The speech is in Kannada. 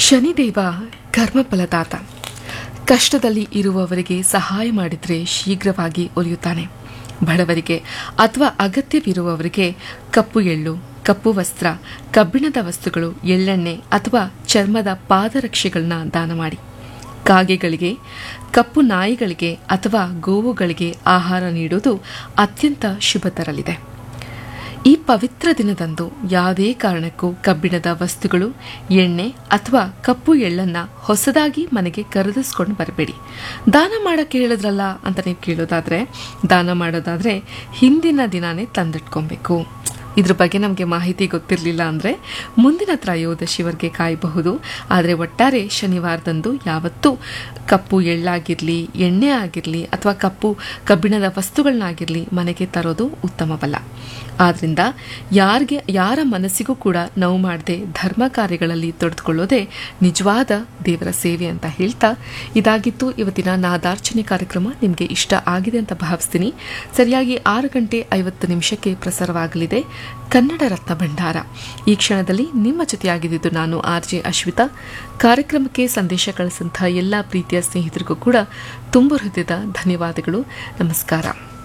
ಶನಿದೇವ ಕರ್ಮಫಲದಾತ ಕಷ್ಟದಲ್ಲಿ ಇರುವವರಿಗೆ ಸಹಾಯ ಮಾಡಿದರೆ ಶೀಘ್ರವಾಗಿ ಒಲಿಯುತ್ತಾನೆ ಬಡವರಿಗೆ ಅಥವಾ ಅಗತ್ಯವಿರುವವರಿಗೆ ಕಪ್ಪು ಎಳ್ಳು ಕಪ್ಪು ವಸ್ತ್ರ ಕಬ್ಬಿಣದ ವಸ್ತುಗಳು ಎಳ್ಳೆಣ್ಣೆ ಅಥವಾ ಚರ್ಮದ ಪಾದರಕ್ಷೆಗಳನ್ನ ದಾನ ಮಾಡಿ ಕಾಗೆಗಳಿಗೆ ಕಪ್ಪು ನಾಯಿಗಳಿಗೆ ಅಥವಾ ಗೋವುಗಳಿಗೆ ಆಹಾರ ನೀಡುವುದು ಅತ್ಯಂತ ಶುಭ ತರಲಿದೆ ಈ ಪವಿತ್ರ ದಿನದಂದು ಯಾವುದೇ ಕಾರಣಕ್ಕೂ ಕಬ್ಬಿಣದ ವಸ್ತುಗಳು ಎಣ್ಣೆ ಅಥವಾ ಕಪ್ಪು ಎಳ್ಳನ್ನ ಹೊಸದಾಗಿ ಮನೆಗೆ ಕರೆದಿಸ್ಕೊಂಡು ಬರಬೇಡಿ ದಾನ ಮಾಡಕ್ಕೆ ಹೇಳಿದ್ರಲ್ಲ ಅಂತ ನೀವು ಕೇಳೋದಾದ್ರೆ ದಾನ ಮಾಡೋದಾದ್ರೆ ಹಿಂದಿನ ದಿನಾನೇ ತಂದಿಟ್ಕೊಬೇಕು ಇದ್ರ ಬಗ್ಗೆ ನಮಗೆ ಮಾಹಿತಿ ಗೊತ್ತಿರಲಿಲ್ಲ ಅಂದರೆ ಮುಂದಿನ ತ್ರಯೋದಶಿವರೆಗೆ ಕಾಯಬಹುದು ಆದರೆ ಒಟ್ಟಾರೆ ಶನಿವಾರದಂದು ಯಾವತ್ತೂ ಕಪ್ಪು ಎಳ್ಳಾಗಿರಲಿ ಎಣ್ಣೆ ಆಗಿರಲಿ ಅಥವಾ ಕಪ್ಪು ಕಬ್ಬಿಣದ ವಸ್ತುಗಳನ್ನಾಗಿರಲಿ ಮನೆಗೆ ತರೋದು ಉತ್ತಮವಲ್ಲ ಆದ್ದರಿಂದ ಯಾರಿಗೆ ಯಾರ ಮನಸ್ಸಿಗೂ ಕೂಡ ನೋವು ಮಾಡದೆ ಧರ್ಮ ಕಾರ್ಯಗಳಲ್ಲಿ ತೊಡೆದುಕೊಳ್ಳೋದೇ ನಿಜವಾದ ದೇವರ ಸೇವೆ ಅಂತ ಹೇಳ್ತಾ ಇದಾಗಿತ್ತು ಇವತ್ತಿನ ನಾದಾರ್ಚನೆ ಕಾರ್ಯಕ್ರಮ ನಿಮಗೆ ಇಷ್ಟ ಆಗಿದೆ ಅಂತ ಭಾವಿಸ್ತೀನಿ ಸರಿಯಾಗಿ ಆರು ಗಂಟೆ ಐವತ್ತು ನಿಮಿಷಕ್ಕೆ ಪ್ರಸಾರವಾಗಲಿದೆ ಕನ್ನಡ ರತ್ನ ಭಂಡಾರ ಈ ಕ್ಷಣದಲ್ಲಿ ನಿಮ್ಮ ಜೊತೆಯಾಗಿದ್ದು ನಾನು ಆರ್ ಜೆ ಅಶ್ವಿತಾ ಕಾರ್ಯಕ್ರಮಕ್ಕೆ ಸಂದೇಶ ಕಳಿಸಂತಹ ಎಲ್ಲ ಪ್ರೀತಿಯ ಸ್ನೇಹಿತರಿಗೂ ಕೂಡ ತುಂಬ ಹೃದಯದ ಧನ್ಯವಾದಗಳು ನಮಸ್ಕಾರ